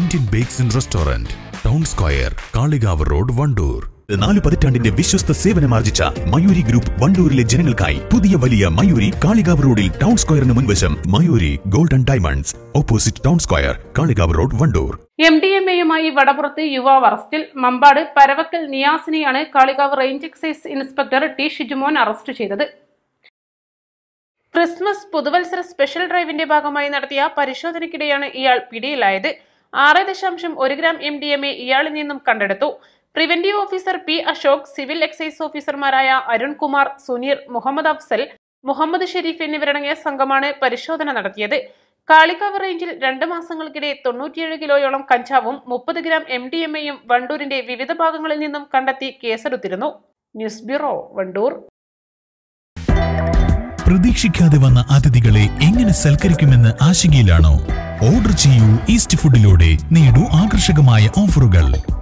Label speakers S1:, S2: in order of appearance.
S1: Indian bakes and restaurant town square Kalikavu road Wandoor
S2: നാല് പതിറ്റാണ്ടിന്റെ വിശ്വസ്ത സേവനമാർജിച്ച മയൂരി ഗ്രൂപ്പ് വണ്ടൂരിലെ ജനങ്ങൾക്കായി പുതിയ വലിയ മയൂരി കാളികാവ് റോഡിൽ ടൗൺ സ്ക്വയറിന് മുൻവശം Mayuri golden diamonds opposite town square Kalikavu road Wandoor
S3: M D M എയുമായി വടപുറത്ത് യുവാവ് അറസ്റ്റിൽ മമ്പാട് പരവക്കൽ നിയാസിനെയാണ് Kalikavu range excise inspector T Shijumon arrest ചെയ്തത് ക്രിസ്മസ് പുതുവത്സര സ്പെഷ്യൽ ഡ്രൈവിന്റെ ഭാഗമായി നടത്തിയ പരിശോധനയ്ക്കിടെയാണ് ഇയാൾ പിടിയിലായത് ആറ് ദശാംശം ഒരു gram M D M A ഇയാളിൽ നിന്നും കണ്ടെടുത്തു preventive officer P Ashok civil excise ഓഫീസർമാരായ അരുൺകുമാർ സുനീർ മുഹമ്മദ് അഫ്സൽ മുഹമ്മദ് ഷെരീഫ് എന്നിവരടങ്ങിയ സംഘമാണ് പരിശോധന നടത്തിയത് കാളികാവ് റേഞ്ചിൽ രണ്ട് മാസങ്ങൾക്കിടെ തൊണ്ണൂറ്റിയേഴ് കിലോയോളം കഞ്ചാവും മുപ്പത് ഗ്രാം എം ഡി എം എയും വണ്ടൂരിന്റെ വിവിധ ഭാഗങ്ങളിൽ നിന്നും കണ്ടെത്തി കേസെടുത്തിരുന്നു ന്യൂസ് ബ്യൂറോ വണ്ടൂർ
S4: പ്രതീക്ഷിക്കാതെ വന്ന അതിഥികളെ എങ്ങനെ സൽക്കരിക്കുമെന്ന് ആശങ്കയിലാണോ ഓർഡർ ചെയ്യൂ ഈസ്റ്റ് ഫുഡിലൂടെ നേടൂ ആകർഷകമായ ഓഫറുകൾ